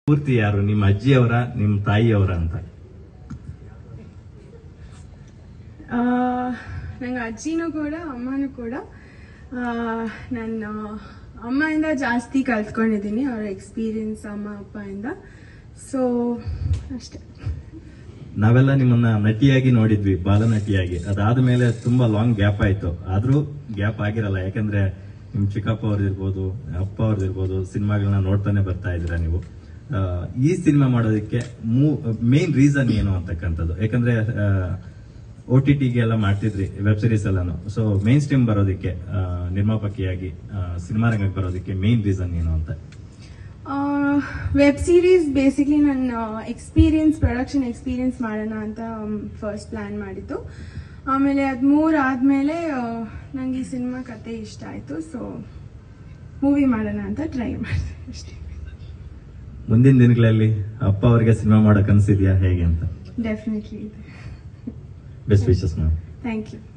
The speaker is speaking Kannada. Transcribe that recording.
ಪೂರ್ತಿ ಯಾರು ನಿಮ್ಮ ಅಜ್ಜಿಯವರ ನಿಮ್ಮ ತಾಯಿಯವರ ಅಂತ ನಂಗೆ ಅಜ್ಜಿನೂ ಕೂಡ ಅಮ್ಮನೂ ಕೂಡ ಆ, ನನ್ನ ಅಮ್ಮಯಿಂದ ಜಾಸ್ತಿ ಕಲ್ತ್ಕೊಂಡಿದ್ದೀನಿ ಅವರ ಎಕ್ಸ್ಪೀರಿಯನ್ಸ್ ಅಮ್ಮ ಅಪ್ಪಯಿಂದ ಸೊ ಅಷ್ಟೇ ನಾವೆಲ್ಲ ನಿಮ್ಮನ್ನ ನಟಿಯಾಗಿ ನೋಡಿದ್ವಿ ಬಾಲನಟಿಯಾಗಿ ಅದಾದ ಮೇಲೆ ತುಂಬಾ ಲಾಂಗ್ ಗ್ಯಾಪ್ ಆಯ್ತು ಆದ್ರೂ ಗ್ಯಾಪ್ ಆಗಿರಲ್ಲ ಯಾಕಂದ್ರೆ ನಿಮ್ ಚಿಕ್ಕಪ್ಪ ಅವ್ರದಿರ್ಬೋದು ಅಪ್ಪ ಅವ್ರದಿರ್ಬೋದು ಸಿನಿಮಾಗಳನ್ನ ನೋಡ್ತಾನೆ ಬರ್ತಾ ಇದ್ದೀರಾ ನೀವು ಆ, ಈ ಸಿನಿಮಾ ಮಾಡೋದಕ್ಕೆ ಮೇನ್ ರೀಸನ್ ಏನು ಅಂತಕ್ಕಂಥದ್ದು ಯಾಕಂದ್ರೆ ಓ ಟಿ ಟಿಗೆ ಎಲ್ಲ ಮಾಡ್ತಿದ್ರಿ ವೆಬ್ ಸೀರೀಸ್ ಎಲ್ಲಾನು ಸೊ ಮೇನ್ ಸ್ಟ್ರೀಮ್ ಬರೋದಕ್ಕೆ ಆ, ನಿರ್ಮಾಪಕಿಯಾಗಿ ಸಿನಿಮಾ ರಂಗಕ್ಕೆ ಬರೋದಕ್ಕೆ ಮೇನ್ ರೀಸನ್ ಏನು ಅಂತ ವೆಬ್ ಸೀರೀಸ್ ಬೇಸಿಕ್ಲಿ ನನ್ನ ಎಕ್ಸ್ಪೀರಿಯನ್ಸ್ ಪ್ರೊಡಕ್ಷನ್ ಎಕ್ಸ್ಪೀರಿಯನ್ಸ್ ಮಾಡೋಣ ಅಂತ ಫಸ್ಟ್ ಪ್ಲಾನ್ ಮಾಡಿದ್ದು ಆಮೇಲೆ ಅದು ಮೂರು ಆದಮೇಲೆ ನಂಗೆ ಈ ಸಿನಿಮಾ ಕತೆ ಇಷ್ಟ ಆಯಿತು ಸೊ ಮೂವಿ ಮಾಡೋಣ ಅಂತ ಟ್ರೈ ಮಾಡಿದೆ ಅಷ್ಟೇ ಮುಂದಿನ ದಿನಗಳಲ್ಲಿ ಅಪ್ಪ ಅವರಿಗೆ ಸಿನಿಮಾ ಮಾಡಕ್ ಅನ್ಸಿದ್ಯಾ ಹೇಗೆ ಅಂತ ಡೆಫಿನೆಟ್ಲಿ ಇದೆ best wishes ma'am thank you